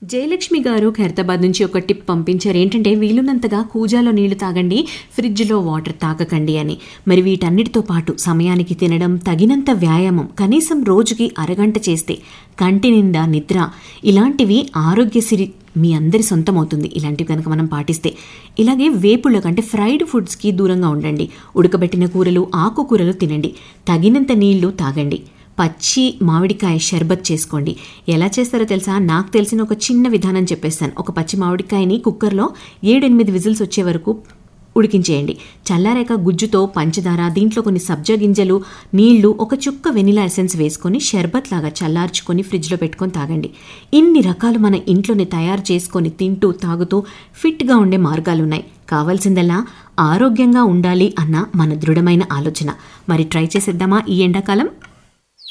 జయలక్ష్మి గారు ఖైరతాబాద్ నుంచి ఒక టిప్ పంపించారు ఏంటంటే వీలున్నంతగా కూజాలో నీళ్లు తాగండి ఫ్రిడ్జ్లో వాటర్ తాగకండి అని మరి వీటన్నిటితో పాటు సమయానికి తినడం తగినంత వ్యాయామం కనీసం రోజుకి అరగంట చేస్తే కంటి నిండా నిద్ర ఇలాంటివి ఆరోగ్యసిరి మీ అందరి సొంతమవుతుంది ఇలాంటివి కనుక మనం పాటిస్తే ఇలాగే వేపుళ్ళకు అంటే ఫ్రైడ్ ఫుడ్స్కి దూరంగా ఉండండి ఉడకబెట్టిన కూరలు ఆకుకూరలు తినండి తగినంత నీళ్లు తాగండి పచ్చి మామిడికాయ షర్బత్ చేసుకోండి ఎలా చేస్తారో తెలుసా నాకు తెలిసిన ఒక చిన్న విధానం చెప్పేస్తాను ఒక పచ్చి మామిడికాయని కుక్కర్లో ఏడెనిమిది విజిల్స్ వచ్చే వరకు ఉడికించేయండి చల్లారాక గుజ్జుతో పంచదార దీంట్లో కొన్ని సబ్జా గింజలు నీళ్లు ఒక చుక్క వెనిలా ఎసెన్స్ వేసుకొని షర్బత్ లాగా చల్లార్చుకొని ఫ్రిడ్జ్లో పెట్టుకొని తాగండి ఇన్ని రకాలు మన ఇంట్లోనే తయారు చేసుకొని తింటూ తాగుతూ ఫిట్గా ఉండే మార్గాలున్నాయి కావాల్సిందల్లా ఆరోగ్యంగా ఉండాలి అన్న మన దృఢమైన ఆలోచన మరి ట్రై చేసేద్దామా ఈ ఎండాకాలం